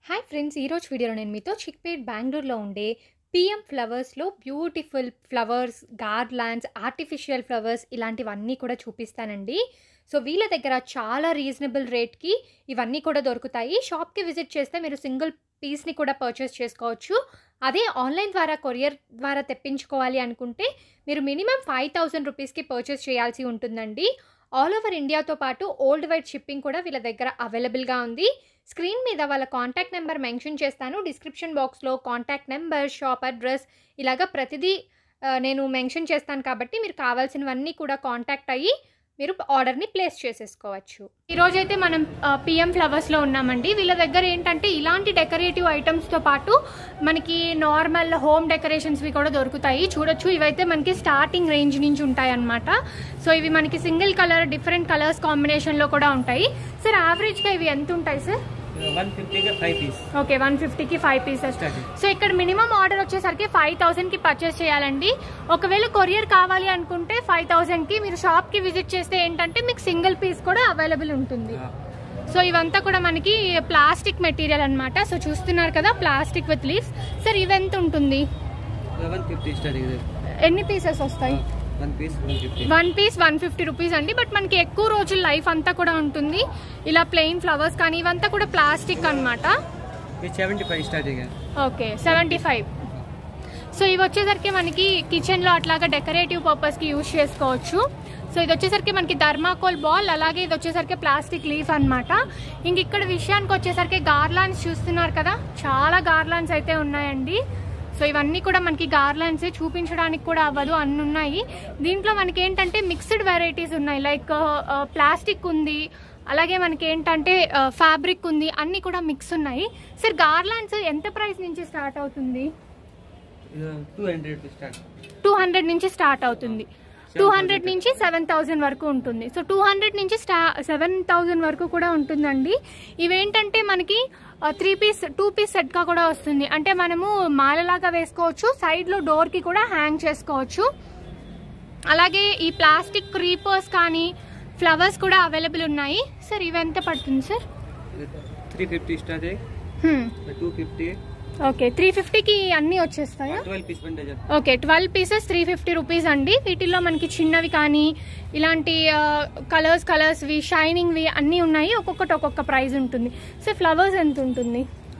Hi friends ఈరోజు వీడియోలో నేను మీతో చిక్పేట్ బెంగళూరులో ఉండే పిఎం ఫ్లవర్స్లో beautiful flowers garlands artificial flowers ఇలాంటివన్నీ కూడా చూపిస్తానండి సో వీళ్ళ దగ్గర చాలా రీజనబుల్ రేట్కి ఇవన్నీ కూడా దొరుకుతాయి షాప్కి విజిట్ చేస్తే మీరు సింగిల్ పీస్ని కూడా పర్చేస్ చేసుకోవచ్చు అదే ఆన్లైన్ ద్వారా కొరియర్ ద్వారా తెప్పించుకోవాలి అనుకుంటే మీరు మినిమం ఫైవ్ థౌజండ్ రూపీస్కి పర్చేస్ చేయాల్సి ఉంటుందండి ఆల్ ఓవర్ ఇండియాతో పాటు ఓల్డ్ వైడ్ షిప్పింగ్ కూడా వీళ్ళ దగ్గర అవైలబుల్గా ఉంది స్క్రీన్ మీద వాళ్ళ కాంటాక్ట్ నెంబర్ మెన్షన్ చేస్తాను డిస్క్రిప్షన్ బాక్స్లో కాంటాక్ట్ నెంబర్ షాప్ అడ్రస్ ఇలాగ ప్రతిదీ ఆ, నేను మెన్షన్ చేస్తాను కాబట్టి మీరు కావాల్సినవన్నీ కూడా కాంటాక్ట్ అయ్యి మీరు ఆర్డర్ని ప్లేస్ చేసేసుకోవచ్చు ఈరోజు అయితే మనం పిఎం ఫ్లవర్స్లో ఉన్నామండి వీళ్ళ దగ్గర ఏంటంటే ఇలాంటి డెకరేటివ్ ఐటమ్స్తో పాటు మనకి నార్మల్ హోమ్ డెకరేషన్స్వి కూడా దొరుకుతాయి చూడొచ్చు ఇవైతే మనకి స్టార్టింగ్ రేంజ్ నుంచి ఉంటాయి అన్నమాట సో ఇవి మనకి సింగిల్ కలర్ డిఫరెంట్ కలర్స్ కాంబినేషన్లో కూడా ఉంటాయి సార్ యావరేజ్గా ఇవి ఎంత ఉంటాయి సార్ వన్ ఫిఫ్టీగా ఫైవ్ పీస్ ఓకే వన్ ఫిఫ్టీకి ఫైవ్ పీసెస్ Starting. సో ఇక్కడ మినిమం ఆర్డర్ వచ్చేసరికి ఫైవ్ థౌసండ్కి పర్చేస్ చేయాలండి ఒకవేళ కొరియర్ కావాలి అనుకుంటే ఫైవ్ థౌసండ్కి మీరు షాప్కి విజిట్ చేస్తే ఏంటంటే మీకు సింగిల్ పీస్ కూడా అవైలబుల్ ఉంటుంది సో ఇవంతా కూడా మనకి ప్లాస్టిక్ మెటీరియల్ అన్నమాట సో చూస్తున్నారు కదా ప్లాస్టిక్ విత్ లీవ్స్ సార్ ఇవెంత ఉంటుంది వన్ ఫిఫ్టీ స్టార్టింగ్ ఇది ఎన్ని పీసెస్ వస్తాయి one piece one fifty one piece one fifty rupees అండి బట్ మనకి ఎక్కువ రోజులు లైఫ్ అంతా కూడా ఉంటుంది ఇలా ప్లెయిన్ ఫ్లవర్స్ కానీ ఇవంతా కూడా ప్లాస్టిక్ అన్నమాట ఇది seventy five starting okay seventy five so ఇవి వచ్చేసరికి మనకి కిచెన్లో అట్లాగా డెకరేటివ్ పర్పస్కి యూజ్ చేసుకోవచ్చు సో ఇది వచ్చేసరికి మనకి థర్మాకోల్ బాల్ అలాగే ఇది వచ్చేసరికి ప్లాస్టిక్ లీఫ్ అన్నమాట ఇంక ఇక్కడ విషయానికి వచ్చేసరికి గార్లాండ్స్ చూస్తున్నారు కదా చాలా గార్లాండ్స్ అయితే ఉన్నాయండి సో ఇవన్నీ కూడా మనకి గార్లాండ్స్ చూపించడానికి కూడా అవ్వదు అన్ని ఉన్నాయి దీంట్లో మనకి ఏంటంటే మిక్స్డ్ వెరైటీస్ ఉన్నాయి లైక్ ప్లాస్టిక్ ఉంది అలాగే మనకి ఏంటంటే ఫ్యాబ్రిక్ ఉంది అన్నీ కూడా మిక్స్ ఉన్నాయి సార్ గార్లాండ్స్ ఎంత ప్రైస్ నుంచి స్టార్ట్ అవుతుంది two hundred start two hundred నుంచి స్టార్ట్ అవుతుంది టూ హండ్రెడ్ నుంచి సెవెన్ థౌజండ్ వరకు ఉంటుంది సో టూ హండ్రెడ్ నుంచి స్టా సెవెన్ థౌజండ్ వరకు కూడా ఉంటుందండి ఇవేంటంటే మనకి త్రీ పీస్ టూ పీస్ సెట్గా కూడా వస్తుంది అంటే మనము మాలలాగా వేసుకోవచ్చు సైడ్లో డోర్కి కూడా హ్యాంగ్ చేసుకోవచ్చు అలాగే ఈ ప్లాస్టిక్ క్రీపర్స్ కానీ ఫ్లవర్స్ కూడా అవైలబుల్ ఉన్నాయి సార్ ఇవి ఎంత పడుతుంది sir three fifty starting two fifty okay three ఫిఫ్టీకి అన్నీ వచ్చేస్తాయా twelve piece one dozen okay twelve pieces three fifty rupees అండి వీటిల్లో మనకి చిన్నవి కానీ ఇలాంటి కలర్స్ కలర్స్వి షైనింగ్వి అన్నీ ఉన్నాయి ఒక్కొక్కటి ఒక్కొక్క ప్రైస్ ఉంటుంది సో ఫ్లవర్స్ ఎంత ఉంటుంది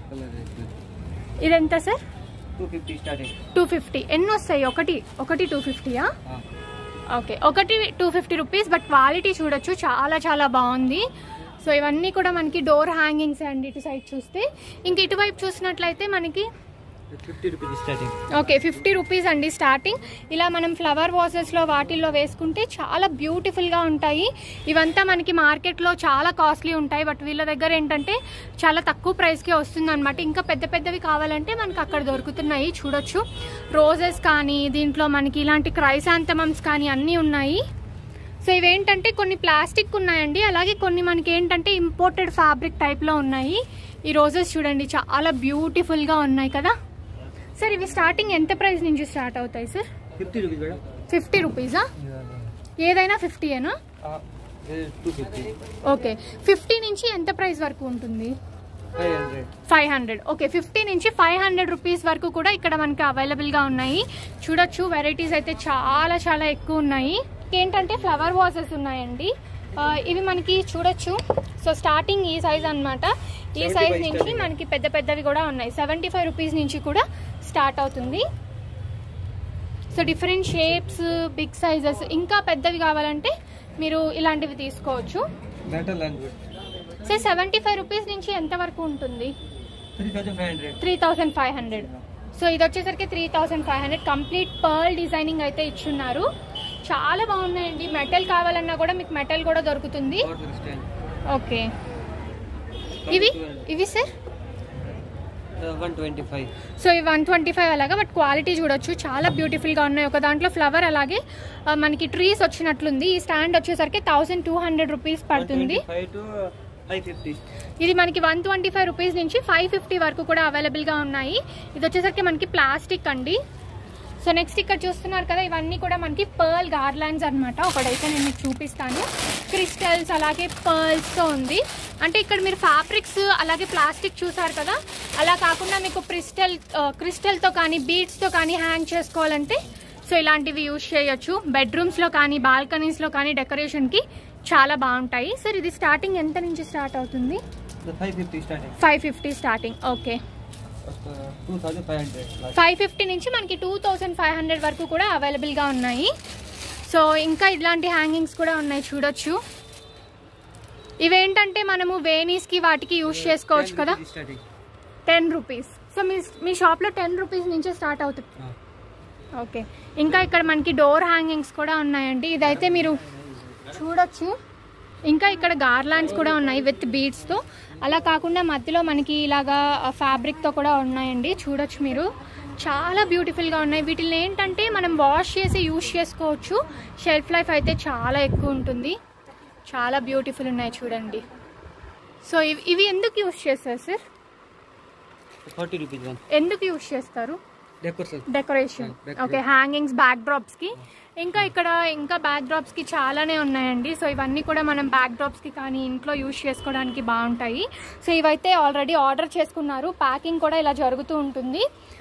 ఇదెంత sir two fifty starting two fifty ఎన్ని వస్తాయి ఒకటి ఒకటి టూ ఫిఫ్టీయా ఓకే ఒకటి two fifty rupees but quality చూడొచ్చు చాలా చాలా బాగుంది సో ఇవన్నీ కూడా మనకి డోర్ హ్యాంగింగ్స్ అండి ఇటు సైడ్ చూస్తే ఇంక ఇటువైపు చూసినట్లయితే మనకి fifty rupees starting okay fifty rupees అండి స్టార్టింగ్ ఇలా మనం ఫ్లవర్ వాసెస్లో వాటిల్లో వేసుకుంటే చాలా బ్యూటిఫుల్గా ఉంటాయి ఇవంతా మనకి మార్కెట్లో చాలా కాస్ట్లీ ఉంటాయి బట్ వీళ్ళ దగ్గర ఏంటంటే చాలా తక్కువ ప్రైస్కే వస్తుంది అనమాట ఇంకా పెద్ద పెద్దవి కావాలంటే మనకి అక్కడ దొరుకుతున్నాయి చూడొచ్చు రోజెస్ కానీ దీంట్లో మనకి ఇలాంటి క్రైసాంతమమ్స్ కానీ అన్నీ ఉన్నాయి సో ఇవేంటంటే కొన్ని ప్లాస్టిక్ ఉన్నాయండి అలాగే కొన్ని మనకి ఏంటంటే ఇంపోర్టెడ్ ఫ్యాబ్రిక్ టైప్లో ఉన్నాయి ఈ రోజెస్ చూడండి చాలా బ్యూటిఫుల్గా ఉన్నాయి కదా సార్ ఇవి స్టార్టింగ్ ఎంత ప్రైస్ నుంచి స్టార్ట్ అవుతాయి sir fifty rupees madam fifty రూపీసా ఏదైనా ఫిఫ్టీయేనా టూ ఫిఫ్టీ ఓకే ఫిఫ్టీ నుంచి ఎంత ప్రైస్ వరకు ఉంటుంది five hundred five hundred okay fifty నుంచి ఫైవ్ హండ్రెడ్ రూపీస్ వరకు కూడా ఇక్కడ మనకి అవైలబుల్గా ఉన్నాయి చూడొచ్చు వెరైటీస్ అయితే చాలా చాలా ఎక్కువ ఉన్నాయి ఏంటంటే ఫ్లవర్ వాసెస్ ఉన్నాయండి ఆ, ఇవి మనకి చూడొచ్చు సో స్టార్టింగ్ ఈ సైజ్ అన్నమాట ఈ 75 సైజ్ నుంచి starting. మనకి పెద్ద పెద్దవి కూడా ఉన్నాయి సెవెంటీ ఫైవ్ రూపీస్ నుంచి కూడా స్టార్ట్ అవుతుంది so different shapes big sizes ఇంకా పెద్దవి కావాలంటే మీరు ఇలాంటివి తీసుకోవచ్చు metal and so seventy five rupees నుంచి ఎంత వరకు ఉంటుంది three thousand five hundred three thousand five hundred so ఇది వచ్చేసరికి three thousand five hundred complete pearl designing అయితే ఇచ్చున్నారు చాలా బాగున్నాయండి మెటల్ కావాలన్నా కూడా మీకు మెటల్ కూడా దొరుకుతుంది స్టాండ్ ఓకే ఇవి ఇవి sir one twenty five so ఇవి వన్ ట్వంటీ ఫైవ్ అలాగా బట్ క్వాలిటీ చూడొచ్చు చాలా బ్యూటిఫుల్గా ఉన్నాయి ఒక దాంట్లో ఫ్లవర్ అలాగే ఆ, మనకి ట్రీస్ వచ్చినట్లుంది ఈ స్టాండ్ వచ్చేసరికి థౌసండ్ టూ హండ్రెడ్ రూపీస్ పడుతుంది ఫైవ్ టు ఫైవ్ ఫిఫ్టీ ఇది మనకి వన్ ట్వంటీ ఫైవ్ రూపీస్ నుంచి ఫైవ్ ఫిఫ్టీ వరకు కూడా అవైలబుల్గా ఉన్నాయి ఇది వచ్చేసరికి మనకి ప్లాస్టిక్ అండి సో నెక్స్ట్ ఇక్కడ చూస్తున్నారు కదా ఇవన్నీ కూడా మనకి పర్ల్ గార్లాండ్స్ అనమాట ఒకటైతే నేను మీకు చూపిస్తాను క్రిస్టల్స్ అలాగే పర్ల్స్తో ఉంది అంటే ఇక్కడ మీరు ఫ్యాబ్రిక్స్ అలాగే ప్లాస్టిక్ చూసారు కదా అలా కాకుండా మీకు క్రిస్టల్ క్రిస్టల్తో కానీ బీడ్స్తో కానీ హ్యాంగ్ చేసుకోవాలంటే సో ఇలాంటివి యూజ్ చేయొచ్చు బెడ్రూమ్స్లో కానీ బాల్కనీస్లో కానీ డెకరేషన్కి చాలా బాగుంటాయి సార్ ఇది స్టార్టింగ్ ఎంత నుంచి స్టార్ట్ అవుతుంది five fifty starting five fifty starting okay two thousand five hundred five fifty నుంచి మనకి టూ థౌజండ్ ఫైవ్ హండ్రెడ్ వరకు కూడా అవైలబుల్గా ఉన్నాయి సో ఇంకా ఇట్లాంటి హ్యాంగింగ్స్ కూడా ఉన్నాయి చూడొచ్చు ఇవేంటంటే మనము వేనీస్కి వాటికి యూజ్ చేసుకోవచ్చు కదా స్టార్టింగ్ టెన్ రూపీస్ సో మీ మీ షాప్లో టెన్ రూపీస్ నుంచే స్టార్ట్ అవుతుంది ఓకే ఇంకా ఇక్కడ మనకి డోర్ హ్యాంగింగ్స్ కూడా ఉన్నాయండి ఇదైతే మీరు చూడొచ్చు ఇంకా ఇక్కడ గార్లాండ్స్ కూడా ఉన్నాయి విత్ బీడ్స్తో అలా కాకుండా మధ్యలో మనకి ఇలాగా ఫ్యాబ్రిక్తో కూడా ఉన్నాయండి చూడొచ్చు మీరు చాలా బ్యూటిఫుల్గా ఉన్నాయి వీటిని ఏంటంటే మనం వాష్ చేసి యూస్ చేసుకోవచ్చు షెల్ఫ్ లైఫ్ అయితే చాలా ఎక్కువ ఉంటుంది చాలా బ్యూటిఫుల్ ఉన్నాయి చూడండి సో ఇవి ఇవి ఎందుకు యూస్ చేస్తారు సార్ ఫార్టీ రూపీస్ వన్ ఎందుకు యూస్ చేస్తారు decoration decoration Yeah, okay hangings backdrops కి ఇంకా ఇక్కడ ఇంకా బ్యాక్ డ్రాప్స్ కి చాలానే ఉన్నాయండి సో ఇవన్నీ కూడా మనం బ్యాక్ డ్రాప్స్ కి కానీ ఇంట్లో యూజ్ చేసుకోవడానికి బాగుంటాయి సో ఇవైతే ఆల్రెడీ ఆర్డర్ చేసుకున్నారు ప్యాకింగ్ కూడా ఇలా జరుగుతూ ఉంటుంది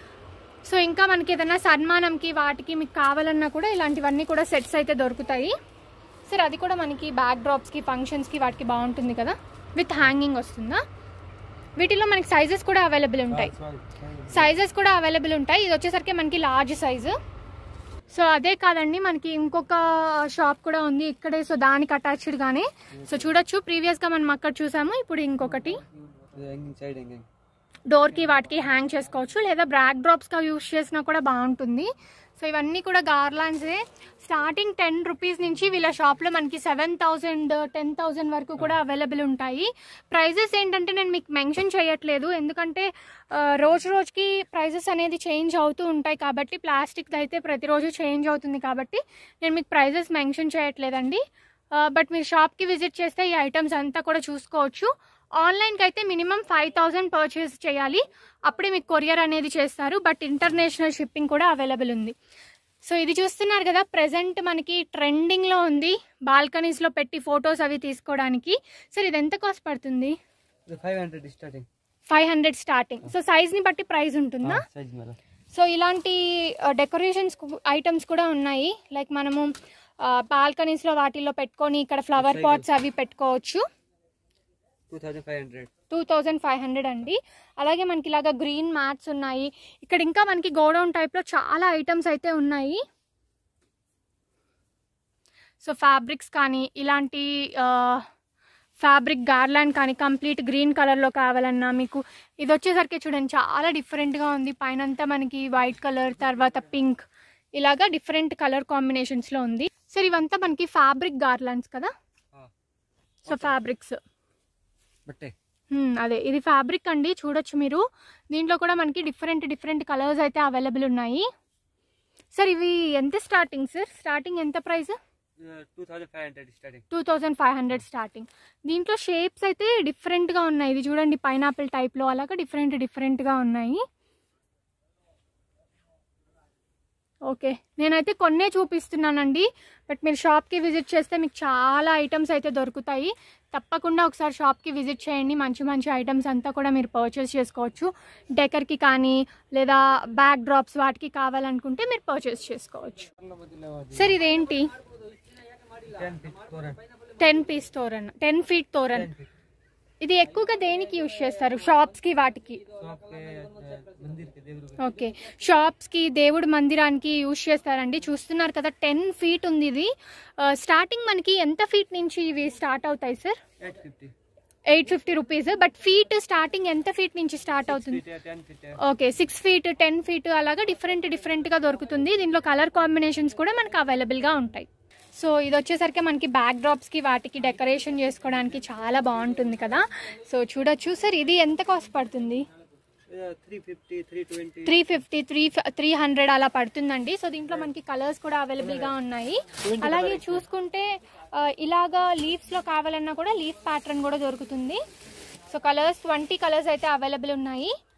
సో ఇంకా మనకి ఏదైనా సన్మానంకి వాటికి మీకు కావాలన్నా కూడా ఇలాంటివన్నీ కూడా సెట్స్ అయితే దొరుకుతాయి సరే అది కూడా మనకి బ్యాక్ డ్రాప్స్కి ఫంక్షన్స్కి వాటికి బాగుంటుంది కదా విత్ హ్యాంగింగ్ వస్తుందా వీటిలో మనకి సైజెస్ కూడా అవైలబుల్ ఉంటాయి సైజెస్ కూడా అవైలబుల్ ఉంటాయి ఇది వచ్చేసరికి మనకి లార్జ్ సైజు సో అదే కాదండి మనకి ఇంకొక షాప్ కూడా ఉంది ఇక్కడే సో దానికి అటాచ్డ్ గానే సో చూడొచ్చు ప్రీవియస్ గా మనం అక్కడ చూసాము ఇప్పుడు ఇంకొకటి హ్యాంగింగ్ సైడ్ హ్యాంగింగ్ డోర్ కి వాటికి హ్యాంగ్ చేసుకోవచ్చు లేదా బ్రాక్ డ్రాప్స్ గా యూస్ చేసినా కూడా బాగుంటుంది సో ఇవన్నీ కూడా గార్లాండ్సే స్టార్టింగ్ టెన్ రూపీస్ నుంచి వీళ్ళ షాప్లో మనకి సెవెన్ థౌజండ్ టెన్ థౌజండ్ వరకు కూడా అవైలబుల్ ఉంటాయి ప్రైజెస్ ఏంటంటే నేను మీకు మెన్షన్ చేయట్లేదు ఎందుకంటే ఆ, రోజు రోజుకి ప్రైజెస్ అనేది చేంజ్ అవుతూ ఉంటాయి కాబట్టి ప్లాస్టిక్ అయితే ప్రతిరోజు చేంజ్ అవుతుంది కాబట్టి నేను మీకు ప్రైజెస్ మెన్షన్ చేయట్లేదండి బట్ మీరు షాప్కి విజిట్ చేస్తే ఈ ఐటమ్స్ అంతా కూడా చూసుకోవచ్చు ఆన్లైన్కి అయితే మినిమం ఫైవ్ థౌజండ్ పర్చేస్ చేయాలి అప్పుడే మీకు కొరియర్ అనేది చేస్తారు బట్ ఇంటర్నేషనల్ షిప్పింగ్ కూడా అవైలబుల్ ఉంది సో ఇది చూస్తున్నారు కదా ప్రెసెంట్ మనకి ట్రెండింగ్లో ఉంది బాల్కనీస్లో పెట్టి ఫొటోస్ అవి తీసుకోవడానికి సరే ఇది ఎంత కాస్ట్ పడుతుంది five hundred starting five hundred starting so సైజ్ని బట్టి ప్రైస్ ఉంటుందా సైజ్ మేడం సో ఇలాంటి డెకరేషన్స్ ఐటమ్స్ కూడా ఉన్నాయి లైక్ మనము బాల్కనీస్లో వాటిల్లో పెట్టుకొని ఇక్కడ ఫ్లవర్ Cycles. పాట్స్ అవి పెట్టుకోవచ్చు two thousand five hundred two thousand five hundred అండి అలాగే మనకి ఇలాగ గ్రీన్ మ్యాట్స్ ఉన్నాయి ఇక్కడ ఇంకా మనకి గోడౌన్ టైప్లో చాలా ఐటమ్స్ అయితే ఉన్నాయి సో ఫ్యాబ్రిక్స్ కానీ ఇలాంటి ఫ్యాబ్రిక్ గార్లాండ్ కానీ కంప్లీట్ గ్రీన్ కలర్లో కావాలన్నా మీకు ఇది వచ్చేసరికి చూడండి చాలా డిఫరెంట్గా ఉంది పైనంతా మనకి వైట్ కలర్ తర్వాత పింక్ ఇలాగా డిఫరెంట్ కలర్ కాంబినేషన్స్లో ఉంది సో ఇవంతా మనకి ఫ్యాబ్రిక్ గార్లాండ్స్ కదా సో ఫ్యాబ్రిక్స్ బట్టే హ్మ్, అదే ఇది ఫ్యాబ్రిక్ అండి చూడొచ్చు మీరు దీంట్లో కూడా మనకి డిఫరెంట్ డిఫరెంట్ కలర్స్ అయితే అవైలబుల్ ఉన్నాయి సార్ ఇవి ఎంత స్టార్టింగ్ సార్ స్టార్టింగ్ ఎంత price two thousand five hundred starting two thousand five hundred starting దీంట్లో షేప్స్ అయితే డిఫరెంట్గా ఉన్నాయి ఇది చూడండి పైనాపిల్ టైప్లో అలాగా డిఫరెంట్ డిఫరెంట్గా ఉన్నాయి ఓకే నేనైతే కొన్నే చూపిస్తున్నానండి బట్ మీరు షాప్కి విజిట్ చేస్తే మీకు చాలా ఐటమ్స్ అయితే దొరుకుతాయి తప్పకుండా ఒకసారి షాప్కి విజిట్ చేయండి మంచి మంచి ఐటమ్స్ అంతా కూడా మీరు పర్చేస్ చేసుకోవచ్చు డెకర్కి కానీ లేదా బ్యాక్ డ్రాప్స్ వాటికి కావాలనుకుంటే మీరు పర్చేస్ చేసుకోవచ్చు సార్ ఇదేంటి ten feet four ten piece toran ten feet toran ten feet ఇది ఎక్కువగా దేనికి యూజ్ చేస్తారు షాప్స్కి వాటికి షాప్ కే మందిర్ కే దేవుడు ఓకే షాప్స్కి దేవుడి మందిరానికి యూజ్ చేస్తారండి చూస్తున్నారు కదా టెన్ ఫీట్ ఉంది ఇది ఆ, స్టార్టింగ్ మనకి ఎంత ఫీట్ నుంచి ఇవి స్టార్ట్ అవుతాయి sir eight fifty eight fifty rupees but feet starting ఎంత ఫీట్ నుంచి స్టార్ట్ అవుతుంది feet ten feet okay six feet ten feet అలాగా డిఫరెంట్ డిఫరెంట్గా దొరుకుతుంది దీంట్లో కలర్ కాంబినేషన్స్ కూడా మనకు అవైలబుల్గా ఉంటాయి సో ఇది వచ్చేసరికి మనకి బ్యాక్ డ్రాప్స్కి వాటికి డెకరేషన్ చేసుకోవడానికి చాలా బాగుంటుంది కదా సో చూడొచ్చు సార్ ఇది ఎంత కాస్ట్ పడుతుంది three fifty three twenty three fifty three three hundred అలా పడుతుందండి సో దీంట్లో మనకి కలర్స్ కూడా అవైలబుల్గా ఉన్నాయి అలాగే చూసుకుంటే ఆ, ఇలాగా లీవ్స్లో కావాలన్నా కూడా లీఫ్ ప్యాటర్న్ కూడా దొరుకుతుంది సో కలర్స్ ట్వంటీ కలర్స్ అయితే అవైలబుల్ ఉన్నాయి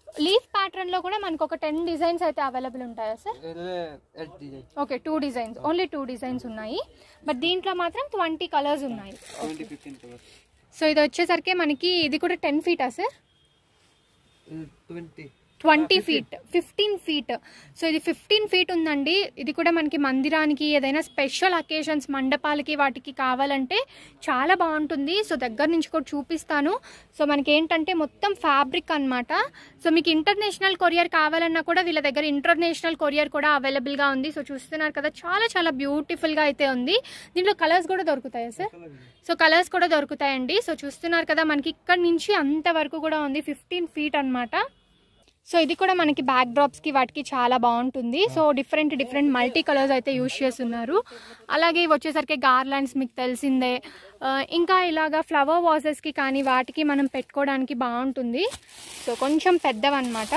లీఫ్ ప్యాటర్న్లో కూడా మనకు ఒక టెన్ డిజైన్స్ అయితే అవైలబుల్ ఉంటాయా sir at design okay two designs only two designs ఉన్నాయి బట్ దీంట్లో మాత్రం ట్వంటీ కలర్స్ ఉన్నాయి ట్వంటీ ఫిఫ్టీన్ కలర్ సో ఇది వచ్చేసరికి మనకి ఇది కూడా టెన్ ఫీటా sir twenty twenty feet fifteen feet so ఇది ఫిఫ్టీన్ ఫీట్ ఉందండి ఇది కూడా మనకి మందిరానికి ఏదైనా స్పెషల్ అకేషన్స్ మండపాలకి వాటికి కావాలంటే చాలా బాగుంటుంది సో దగ్గర నుంచి కూడా చూపిస్తాను సో మనకి ఏంటంటే మొత్తం ఫ్యాబ్రిక్ అన్నమాట సో మీకు ఇంటర్నేషనల్ కొరియర్ కావాలన్నా కూడా వీళ్ళ దగ్గర ఇంటర్నేషనల్ కొరియర్ కూడా అవైలబుల్గా ఉంది సో చూస్తున్నారు కదా చాలా చాలా బ్యూటిఫుల్గా అయితే ఉంది దీంట్లో కలర్స్ కూడా దొరుకుతాయా సార్ సో కలర్స్ కూడా దొరుకుతాయండి సో చూస్తున్నారు కదా మనకి ఇక్కడ నుంచి అంత వరకు కూడా ఉంది ఫిఫ్టీన్ ఫీట్ అన్నమాట సో ఇది కూడా మనకి బ్యాక్ డ్రాప్స్కి వాటికి చాలా బాగుంటుంది so different different multi colours అయితే యూజ్ చేస్తున్నారు అలాగే ఇవి వచ్చేసరికి గార్లాండ్స్ మీకు తెలిసిందే ఆ, ఇంకా ఇలాగా ఫ్లవర్ వాజెస్కి కానీ వాటికి మనం పెట్టుకోవడానికి బాగుంటుంది సో కొంచెం పెద్దవన్నమాట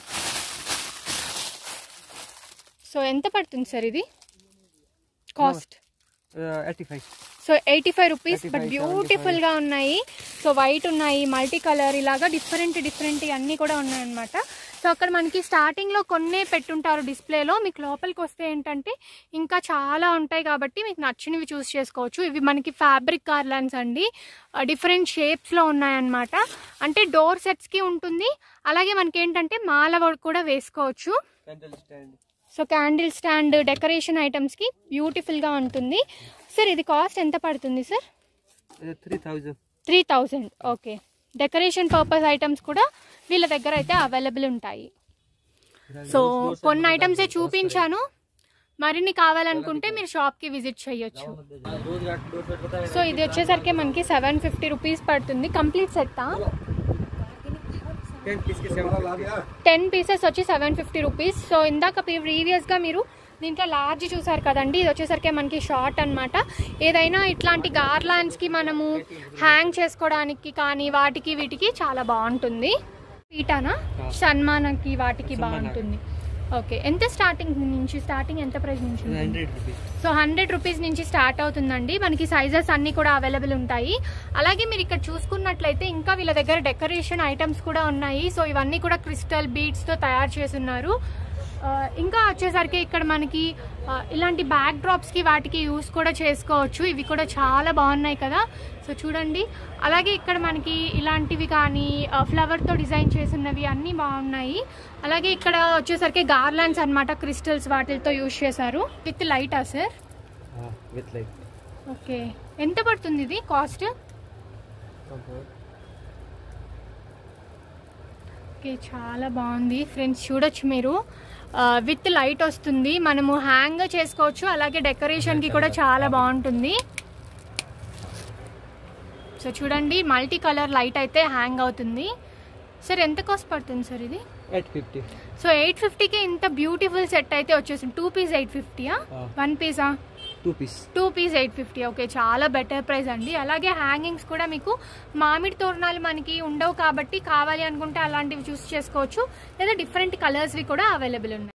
సో ఎంత పడుతుంది సార్ ఇది cost eighty five so eighty five rupees 85, but బ్యూటిఫుల్గా ఉన్నాయి సో వైట్ ఉన్నాయి మల్టీ కలర్ ఇలాగా డిఫరెంట్ డిఫరెంట్ అన్నీ కూడా ఉన్నాయన్నమాట సో అక్కడ మనకి స్టార్టింగ్లో కొన్నే పెట్టుంటారు డిస్ప్లేలో మీకు లోపలికి వస్తే ఏంటంటే ఇంకా చాలా ఉంటాయి కాబట్టి మీకు నచ్చినవి చూస్ చేసుకోవచ్చు ఇవి మనకి ఫ్యాబ్రిక్ గార్లాండ్స్ అండి డిఫరెంట్ షేప్స్లో ఉన్నాయన్నమాట అంటే డోర్ సెట్స్కి ఉంటుంది అలాగే మనకి ఏంటంటే మాల కూడా వేసుకోవచ్చు candle stand so candle stand decoration ఐటమ్స్కి బ్యూటిఫుల్గా ఉంటుంది సార్ ఇది కాస్ట్ ఎంత పడుతుంది sir three thousand three thousand okay decoration purpose items కూడా వీళ్ళ దగ్గర అయితే అవైలబుల్ ఉంటాయి సో కొన్ని ఐటమ్సే చూపించాను మరిన్ని కావాలనుకుంటే మీరు షాప్కి విజిట్ చేయొచ్చు సో ఇది వచ్చేసరికి మనకి సెవెన్ ఫిఫ్టీ రూపీస్ పడుతుంది కంప్లీట్ సెట్టా టెన్ పీస్ కి సెవెన్ టెన్ పీసెస్ వచ్చి సెవెన్ ఫిఫ్టీ రూపీస్ సో ఇందాక ప్రీవియస్గా మీరు దీంట్లో లార్జ్ చూసారు కదండి ఇది వచ్చేసరికి మనకి షార్ట్ అన్నమాట ఏదైనా ఇట్లాంటి గార్లాండ్స్కి మనము హ్యాంగ్ చేసుకోవడానికి కానీ వాటికి వీటికి చాలా బాగుంటుంది పీటానా సన్మానకి వాటికి బాగుంటుంది ఓకే ఎంత స్టార్టింగ్ నుంచి స్టార్టింగ్ ఎంత ప్రైస్ నుంచి ఉంటుంది? Hundred rupees so hundred rupees నుంచి స్టార్ట్ అవుతుందండి మనకి సైజెస్ అన్నీ కూడా అవైలబుల్ ఉంటాయి అలాగే మీరు ఇక్కడ చూసుకున్నట్లయితే ఇంకా వీళ్ళ దగ్గర డెకరేషన్ ఐటమ్స్ కూడా ఉన్నాయి సో ఇవన్నీ కూడా క్రిస్టల్ బీడ్స్తో తయారు చేస్తున్నారు ఆ, ఇంకా వచ్చేసరికి ఇక్కడ మనకి ఆ, ఇలాంటి బ్యాక్ డ్రాప్స్కి వాటికి యూస్ కూడా చేసుకోవచ్చు ఇవి కూడా చాలా బాగున్నాయి కదా సో చూడండి అలాగే ఇక్కడ మనకి ఇలాంటివి కానీ ఫ్లవర్తో డిజైన్ చేసినవి అన్నీ బాగున్నాయి అలాగే ఇక్కడ వచ్చేసరికి గార్లాండ్స్ అన్నమాట క్రిస్టల్స్ వాటితో యూస్ చేశారు విత్ లైటా సార్ విత్ లైక్ ఓకే ఎంత పడుతుంది ఇది కాస్ట్ ఓకే చాలా బాగుంది ఫ్రెండ్స్ చూడొచ్చు మీరు విత్ లైట్ వస్తుంది మనము హ్యాంగ్ చేసుకోవచ్చు అలాగే డెకరేషన్కి కూడా చాలా బాగుంటుంది సో చూడండి మల్టీ కలర్ లైట్ అయితే హ్యాంగ్ అవుతుంది సార్ ఎంత కాస్ట్ పడుతుంది సార్ ఇది ఎయిట్ ఫిఫ్టీ సో ఎయిట్ ఫిఫ్టీకి ఇంత బ్యూటిఫుల్ సెట్ అయితే వచ్చేసింది టూ పీస్ ఎయిట్ ఫిఫ్టీయా Ah. వన్ పీసా two piece two piece eight fifty okay చాలా బెటర్ ప్రైస్ అండి అలాగే హ్యాంగింగ్స్ కూడా మీకు మామిడి తోరణాలు మనకి ఉండవు కాబట్టి కావాలి అనుకుంటే అలాంటివి చూస్ చేసుకోవచ్చు లేదా డిఫరెంట్ కలర్స్వి కూడా అవైలబుల్ ఉన్నాయి